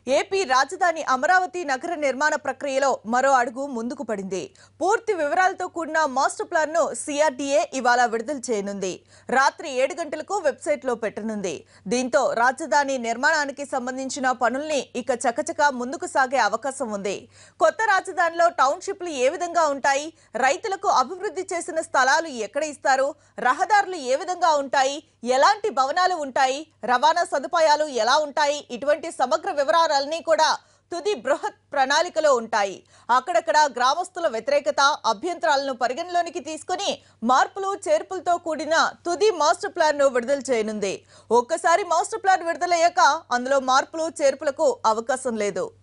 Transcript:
AP రాజధాని అమరావతి నగర నిర్మాణ ప్రక్రియలో మరో అడుగు ముందుకు పడింది పూర్తి వివరాలతో కూడిన మాస్టర్ ప్లాన్ ను సిఆర్డీఏ ఇవాళ విడుదల చేయనుంది రాత్రి ఏడు గంటలకు వెబ్సైట్ లో పెట్టనుంది దీంతో రాజధాని నిర్మాణానికి సంబంధించిన పనుల్ని ఇక చకచక ముందుకు సాగే అవకాశం ఉంది కొత్త రాజధానిలో టౌన్షిప్లు ఏ విధంగా ఉంటాయి రైతులకు అభివృద్ధి చేసిన స్థలాలు ఎక్కడ ఇస్తారు రహదారులు ఏ విధంగా ఉంటాయి ఎలాంటి భవనాలు ఉంటాయి రవాణా సదుపాయాలు ఎలా ఉంటాయి ఇటువంటి సమగ్ర వివరాలన్నీ కూడా తుది బృహత్ ప్రణాళికలో ఉంటాయి అక్కడక్కడ గ్రామస్తుల వ్యతిరేకత అభ్యంతరాలను పరిగణలోనికి తీసుకుని మార్పులు చేర్పులతో కూడిన తుది మాస్టర్ ప్లాన్ ను విడుదల చేయనుంది ఒక్కసారి మాస్టర్ ప్లాన్ విడుదలయ్యాక అందులో మార్పులు చేర్పులకు అవకాశం లేదు